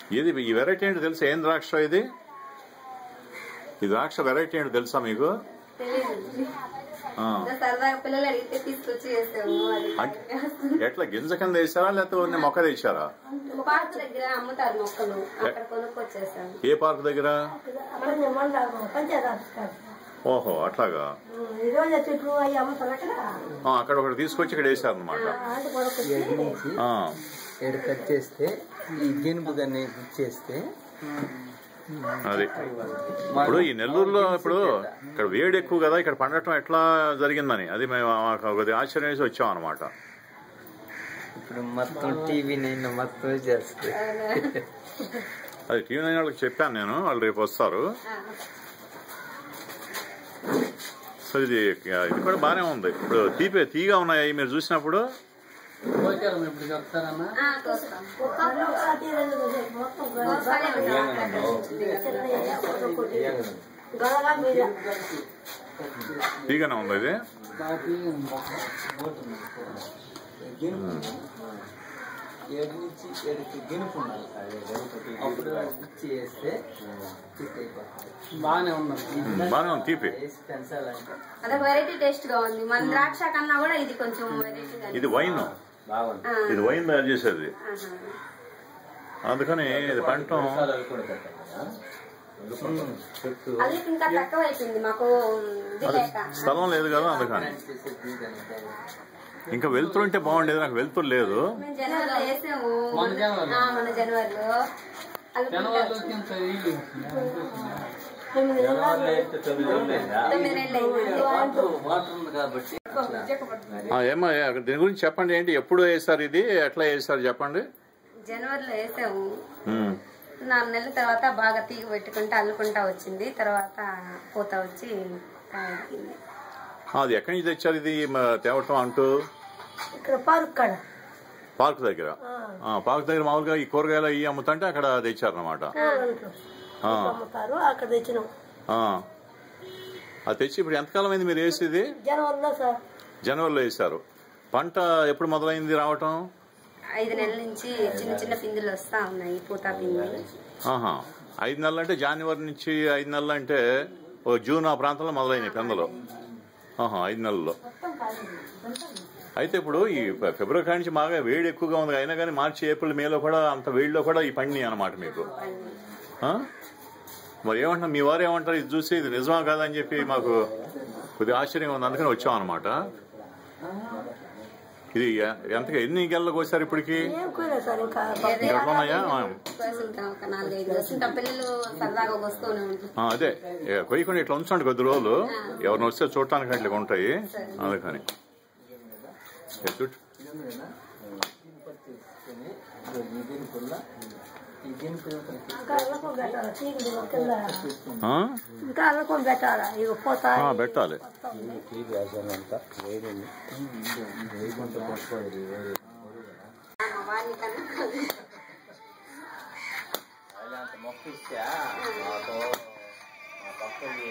ఇది ఈ వెరైటీ ఏంటి తెలుసా ఏం ద్రాక్ష ఇది ఈ ద్రాక్ష వెరైటీ ఏంటి తెలుసా మీకు తెలియదు ఆ. సరదాగా పిల్లలు అడిగితే తీసుకొచ్చి చేసాము అది అంటే ఎట్లా గింజ కింద వేసారా లేకపోతే ఓన్లీ మొక్క తెచ్చారా పార్క్ దగ్గర అమ్ముతారు మొక్కలు అక్కడ కొనుక్కొచ్చేసాము ఏ పార్క్ దగ్గర మన మండలం పంచాయతీ ఆఫీస్ కాదు. ఓహో అట్లాగా ఈ రోజు చెట్లు అవి అమ్ముతారు అక్కడ ఆ, అక్కడ ఒకటి తీసుకొచ్చి ఇక్కడ వేసారనమాట ఆంటి కొనుక్కొచ్చి ఏడు నుంచి ఏడు కట్ చేస్తే ఈ గినుపు దాన్ని ఇచ్చేస్తే అది ఇప్పుడు ఈ నెల్లూరులో ఇప్పుడు ఇక్కడ వేడి ఎక్కువ కదా ఇక్కడ పండటం ఎట్లా జరిగిందని అది మేము మాకు కొద్దిగా ఆశ్చర్యం వేసి వచ్చాం అనమాట ఇప్పుడు మొత్తం టీవీ నేను మొత్తం చేస్తే అది టీవీ నైన్ వాళ్ళకి చెప్పాను నేను వాళ్ళు రేపు వస్తారు సో ఇది ఇది కూడా బాగానే ఉంది ఇప్పుడు తీపే తీగా ఉన్నాయి మీరు చూసినప్పుడు ఆ, కోస్తాం. మొత్తం కోస్తానే ఉంటాం అక్కడ నుంచి. గొడవ మీద తీగానే ఉంది ఇది ఏడు నుంచి ఏడుకి గినుపు ఉండాలి అప్పుడు ఇచ్చి వేస్తే చిక్ అయిపోతుంది బాగానే ఉన్నాం ఉమ్, బాగానే ఉంది తీపి వేసి పెంచాలంటే అదొక వెరైటీ టేస్ట్ గా ఉంది మన ద్రాక్ష కన్నా కూడా ఇది కొంచెం వెరైటీగా ఇది వైన్ బాగుంది ఇది వైన్ తయారు చేసేది అందుకని ఇది పంటం చుట్టూ అది ఇంకా తక్కువ అయిపోయింది మాకు ఇది అది లేక స్థలం లేదు కదా అందుకని ఇంకా వెళ్తుంటే బాగుండేది నాకు వెళ్తురు లేదు మేము జనవరిలో వేసాము మన జనవరిలో? ఆ, మన జనవరిలో అల్లుకుంటారు. జనవరిలోకి ఇంత ఇల్లు తొమ్మిది నెలలు అయింది వాటర్ ఉంది కాబట్టి ఆ, ఏమ్మా ఏ, దీని గురించి చెప్పండి ఏంటి ఎప్పుడు వేసారు ఇది ఎట్లా వేసారు చెప్పండి జనవరిలో వేసాము ఉమ్. నాలుగు నెలల తర్వాత బాగా తీగ పెట్టుకుంటే అల్లుకుంటా వచ్చింది తర్వాత పూత వచ్చి కాయ ఎక్కింది. ఆ, అది ఎక్కడి నుంచి తెచ్చారు ఇది మ, తేవటం అంటూ ఇక్కడ పార్క్ కాడ పార్క్ దగ్గర ఆ, పార్క్ దగ్గర మామూలుగా ఈ కూరగాయలు ఇవి అమ్ముతుంటే అక్కడ తెచ్చారనమాట కూరగాయలు ఆ. అమ్ముతారు అక్కడ తెచ్చినాం అది తెచ్చి ఇప్పుడు ఎంతకాలం అయింది మీరు వేసేది జనవరిలో సార్ జనవరిలో వేశారు పంట ఎప్పుడు మొదలైంది రావటం ఐదు నెలల నుంచి చిన్న చిన్న పిందులు వస్తా ఉన్నాయి పూత పిందులు ఆహా ఐదు నెలలు అంటే జనవరి నుంచి ఐదు నెలలు అంటే ఓ జూన్ ఆ ప్రాంతంలో మొదలైనవి పెందలు ఆహా ఐదు నెలల్లో అయితే ఇప్పుడు ఈ ఫె- ఫిబ్రవరి కాడి నుంచి బాగా వేడి ఎక్కువగా ఉంది అయినా కానీ మార్చి ఏప్రిల్ మేలో కూడా అంత వేడిలో కూడా ఈ పండి అన్నమాట మీకు ఆ? మరి ఏమంటారు మీ వారు ఏమంటారు ఇది చూసి ఇది నిజమా కాదా అని చెప్పి మాకు కొద్దిగా ఆశ్చర్యంగా ఉంది అందుకని వచ్చాం అనమాట ఇది ఎ- ఎంతగా ఎన్ని గెలలకు వచ్చారు ఇప్పటికి ఏం కూర సార్ ఇంకా ఇంకా ఎట్లా ఉన్నాయా ఆ. వస్తుంటాం ఒక నాలుగైదు వస్తుంటాం పిల్లలు సరదాగా వస్తూనే ఉంటాం ఆ, అదే ఏ, కొయ్యకుండా ఇట్లా ఉంచండి కొద్ది రోజులు ఎవరిని వస్తే చూడటానికి అట్లా ఉంటాయి అందుకని ఏ, చుట్టూ. ఈ గినుపు ఇంకా అల్లకం పెట్టాలి చీకటి కింద ఆ? ఇంకా అల్లకం పెట్టాలా ఇక పోతా ఆ, పెట్టాలి మా వారిని కన్నా అంత మొక్క ఇచ్చా మాకు మా పక్కకి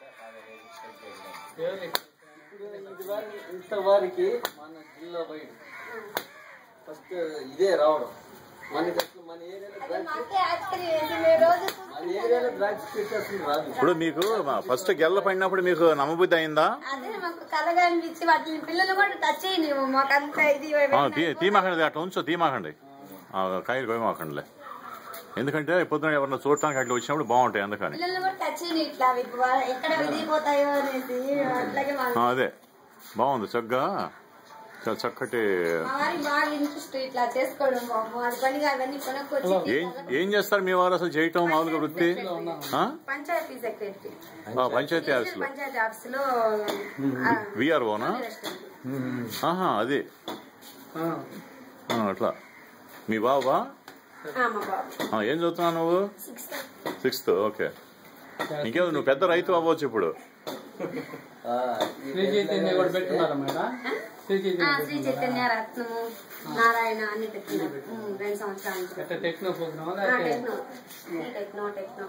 ఇంత వారికి మన జిల్లా బయట ఫస్ట్ ఇదే రావడం మనకి అసలు మన ఏరియాలో ద్రాక్ష మాకే ఆశ్చర్యం వేసింది. రోజు మన ఏరియాలో ద్రాక్ష చెట్టు అసలు రాదు ఇప్పుడు మీకు ఫస్ట్ గెల్ల పడినప్పుడు మీకు నమ్మబుద్ధి అయిందా అదే మాకు కలగా అనిపించి వాటిని పిల్లలు కూడా టచ్ చేయనివ్వు మాకంతా ఇది ఆ, తీ- తీమాకండి అట్లా ఉంచు తీమాకండి ఆ, కాయలు కోయమాకండిలే ఎందుకంటే పొద్దున ఎవరన్నా చూడటానికి అట్లా వచ్చినప్పుడు బాగుంటాయి అందుకని పిల్లలు కూడా టచ్ చేయని ఇట్లా అవి వా- ఎక్కడ విదిగిపోతాయో అనేసి అట్లాగే ఆ, మా అదే బాగుంది చక్కగా చాలా చక్కటి మా వారికి బాగా ఇంట్రెస్ట్ ఇట్లా చేసుకోవడం బాబు అది పనిగా అవన్నీ కొనుక్కొచ్చి ఏం ఏం చేస్తారు మీ వారు అసలు చేయటం మామూలుగా వృత్తి ఆ? పంచాయతీ సెక్రటరీ ఆ, పంచాయతీ ఆఫీసులో పంచాయతీ ఆఫీస్ లో విఆర్ఓనా ఆహా అది ఆ. ఆ, అట్లా మీ బాబా మా బాబు ఆ, ఏం చదువుతున్నావు నువ్వు సిక్స్త్ ఓకే ఇంకేదో నువ్వు పెద్ద రైతు అవ్వచ్చు ఇప్పుడు ఆ, శ్రీ చైతన్య కూడా పెట్టున్నారా మేడం శ్రీ ఆ, చైతన్య శ్రీ చైతన్య రత్నము నారాయణ అన్ని పెట్టినారు ఉమ్, రెండు సంవత్సరాల నుంచి అంటే టెక్నో ప్రోగ్రామ్ ఆ, టెక్నో ఈ టెక్నో టెక్నో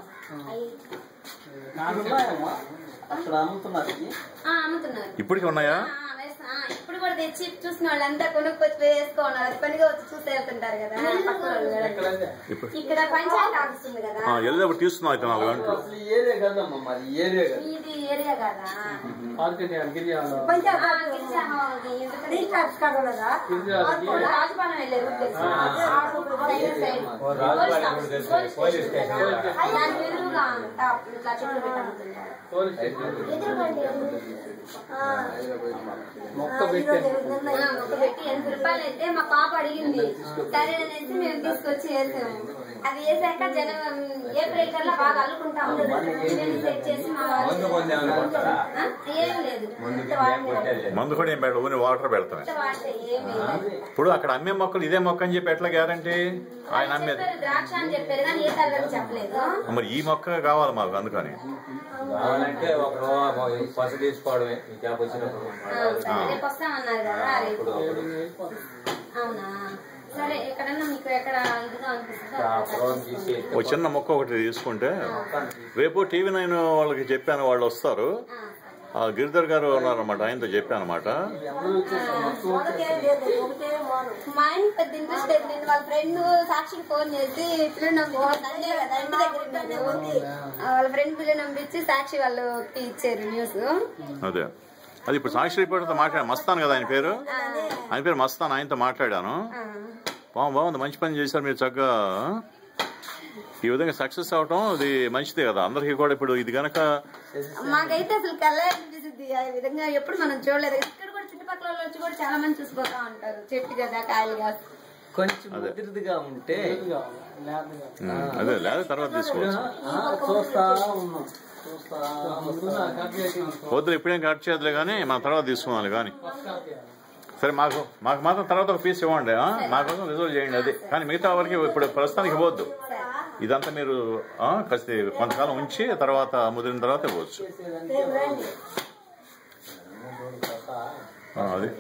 అక్కడ అమ్ముతున్నారు ఇది. ఆ, అమ్ముతున్నారు ఇప్పటికి ఉన్నాయా ఆ, వేస్తా- ఆ, ఇప్పుడు కూడా తెచ్చి చూసిన వాళ్ళంతా కొనుక్కొచ్చి వేసుకోన్నారు అది పనిగా వచ్చి చూసి వెళ్తుంటారు కదా పక్కన వాళ్ళు కూడా. ఇప్పుడు ఇక్కడ పంచాయతీ ఆఫీస్ ఉంది కదా ఆ, వెళ్ళేటప్పుడు తీసుకున్నాం అయితే నాలుగు గంటలు అసలు ఈ ఏరియా కదమ్మా మరి ఈ ఏరియా కదా ఇది ఏరియా కదా ఆర్కిడియా గిరియాలో పంచాయతీ ఆ, ఆఫీస్ గిరిజన ఇది ఎందుకంటే రిజిస్టర్ ఆఫీస్ కాడ ఉన్నదా గిరియాలో ఇప్పుడు రాజపాలెం వెళ్ళే రూట్ తెలుసు. Side side. పోలీస్ స్టేషన్ కదా. దానికి ఎదురుగా అంతా ఇట్లా చెట్లు పెట్టి అమ్ముతుంటారు. పోలీస్ స్టేషన్ మొక్క ఆ, పెట్టాను ఈరోజు నిన్న ఆ, ఒక పెట్టి ఎనిమిది రూపాయలు అయితే మా పాప అడిగింది సరే అనేసి మేము తీసుకొచ్చి వేసాము అది వేసాక జనం ఏప్రిల్ కల్లా బాగా అల్లుకుంటాం సెట్ చేసి మా వాళ్ళు- ఆ, ఏం లేదు ఇంత వాడలేదు. మందు కూడా ఏం పెట్ట ఊరి వాటర్ పెడతామే ఇంత వాడితే ఏమీ లేదు. ఇప్పుడు అక్కడ అమ్మే మొక్కలు ఇదే మొక్క అని చెప్పి ఎట్లా గ్యారంటీ ఆయన అమ్మేది చెప్పారు ద్రాక్ష అని చెప్పారు కానీ ఏ కలర్ అని చెప్పలేదు మరి ఈ మొక్క కావాలి మాకు అందుకని కావాలంటే ఒక రో- పసు తీసుకోవడమే ఈ గ్యాప్ వచ్చినప్పుడు ఆ, సరే రేపు వస్తామన్నారు కదా రేపు ఇప్పుడు అవునా సరే ఎక్కడన్నా మీకు ఎక్కడ ఇదిగా అనిపిస్తుందో ఆ అక్కడ పొలం తీసి ఒక చిన్న మొక్క ఒకటి తీసుకుంటే రేపు టీవీ నైన్ వాళ్ళకి చెప్పాను వాళ్ళు వస్తారు ఆ, ఆ గిరిధర్ గారు ఉన్నారన్నమాట ఆయనతో చెప్పాను అనమాట ఒకటే లేదు ఒకటే మోను మా ఆయన పెద్ద ఇంట్రెస్ట్ లేదు నేను వాళ్ళ ఫ్రెండ్ సాక్షికి ఫోన్ చేసి పిల్లలు నంపించి సండే కదా ఇంటి దగ్గర ఉంది. ఆ, వాళ్ళ ఫ్రెండ్ పిల్లలు నంపించి సాక్షి వాళ్ళకి ఇచ్చారు న్యూస్ అదే అది ఇప్పుడు సాక్షి రిపోర్టర్తో మాట్లాడాను మస్తాను కదా ఆయన పేరు ఆయన పేరు మస్తాన్ ఆయనతో మాట్లాడాను బాగుంది బాగుంది మంచి పని చేశారు మీరు చక్కగా ఈ విధంగా సక్సెస్ అవటం ఇది మంచిదే కదా అందరికీ కూడా ఇప్పుడు ఇది గనక మాకైతే అసలు కళ్ళ అనిపిస్తుంది ఆ విధంగా ఎప్పుడు మనం చూడలేదు ఇక్కడ కూడా చుట్టుపక్కల వాళ్ళు వచ్చి కూడా చాలా మంది చూసిపోతా ఉంటారు చెట్టు కదా కాయలు కాదు కొంచెం ముదిరిదిగా ఉంటే లేదుగా ఉమ్, అదే లేదా తర్వాత తీసుకోవచ్చు ఆ, చూస్తా ఉన్నాం చూస్తా ముందు నాకు కట్ చేసి వద్దు ఇప్పుడేం కట్ చేయదులే కానీ మన తర్వాత తీసుకున్నాను కానీ సరే మాకు మాకు మాత్రం తర్వాత ఒక పీస్ ఇవ్వండి ఆ? మాకోసం రిజర్వ్ చేయండి అది కానీ మిగతా వరకు ఇప్పుడు ప్రస్తుతానికి ఇవ్వద్దు ఇదంతా మీరు ఆ, కాస్త కొంతకాలం ఉంచి తర్వాత ముదిరిన తర్వాత ఇవ్వచ్చు రేపు రండి ఆ, అది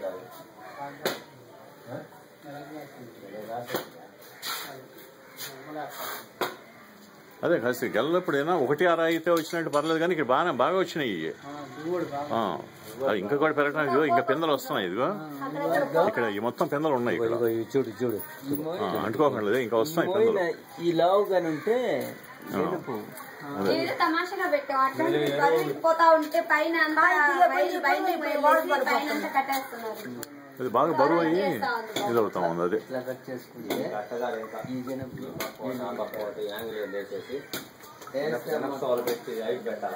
అదే కాస్త గెల్లప్పుడైనా ఒకటి అర అయితే వచ్చినట్టు పర్లేదు కానీ ఇక్కడ బాగా బాగా వచ్చినాయి ఇవి. దిగుబడి బాగా ఆ, అది ఇంకా కూడా పెరగడానికి ఇదిగో ఇంకా పిందలు వస్తున్నాయి ఇదిగో ఇక్కడ ఈ మొత్తం పిందలు ఉన్నాయి ఇక్కడ చూడు చూడు ఆ, అంటుకోకండి ఇంకా వస్తున్నాయి పిందలు పోయిన ఈ లావుగాని ఉంటే జనుపు ఏదో తమాషాగా పెట్టాం అట్లా బరువు పోతా ఉంటే పైన అంతా బయలు బయలుకి వెళ్ళేసి పైన అంతా కట్టేస్తున్నారు అది బాగా బరువు అయ్యి ఇది అవుతా ఉంది అది ఇట్లా కట్ చేసుకుంటే ఈ జనుపు యాంగిల్ వేసేసి వేస్తే వాళ్ళు పెట్టి ఐదు పెట్టాలా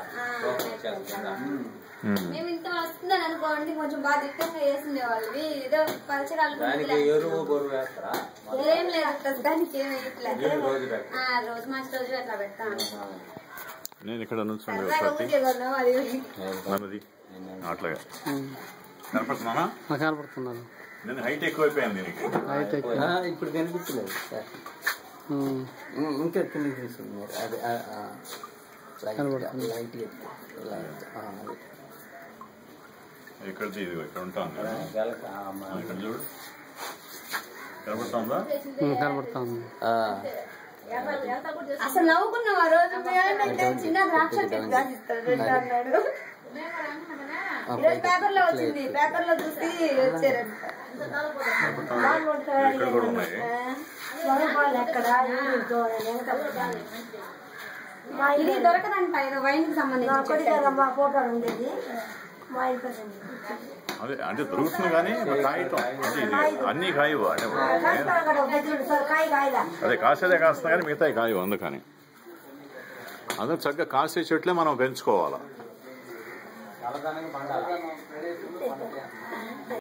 ఉమ్. మేము ఇంత వస్తుందని అనుకోండి కొంచెం బాగా దిట్టంగా వేసిండేవాళ్ళవి ఏదో పలచరాలు దానికి ఎరువు బరువు వేస్తారా ఏం లేదు ప్రస్తుతానికి ఏం వేయట్లేదు రోజు పెట్ట ఆ, రోజు మార్చి రోజు అట్లా పెడతాను నేను ఇక్కడ నుంచండి సరదాగా ఒకటి ఊరికే కొన్నాం అది అన్నది అట్లాగా కనపడుతున్నానా కనపడుతున్నాను నేను హైట్ ఎక్కువైపోయాను దీనికి అయితే ఆ, ఇప్పుడు కనిపించలేదు సార్ ఉమ్, ఇంకా కిందకి తీసుకున్నారు అది ఆ, ఆ. లైట్ కనబడుతుంది. లైట్ ఎక్కువ. లైట్, ఆ, అది. ఇక్కడ ఇది ఇక్కడ ఉంటాను కదా. గెలక ఆ, మన ఆ, ఇక్కడ చూడు కనపడుతుందా కనపడుతుంది ఆ, అసలు నవ్వుకున్నాం ఆ రోజు మేమంటే చిన్న ద్రాక్ష చెట్టు రాసిస్తాడు రెండు అన్నాడు ఆ, ఈరోజు పేపర్ లో వచ్చింది పేపర్ లో చూసి వచ్చారంట ఇక్కడ కూడా ఉన్నాయి మగవాళ్ళు ఎక్కడ ఇల్లు చూడాలి వెనకాల మా ఇది ఇంటి దొరకదంట ఏదో వైన్ కి నా సంబంధించి కొడుకు మా ఫోటోలు ఉండేది మా ఇంటి అదే అంటే దొరుకుతుంది కానీ కాయటం అంటే ఇది అన్ని కాయవు అంటే అక్కడ బెదిరి సార్ కాయ కాయలా అదే కాసేదే కాస్తున్నాయి కానీ మిగతా కాయవు అందుకని అందుకు చక్కగా కాసే చెట్లే మనం పెంచుకోవాలి కలదానికి పండాలి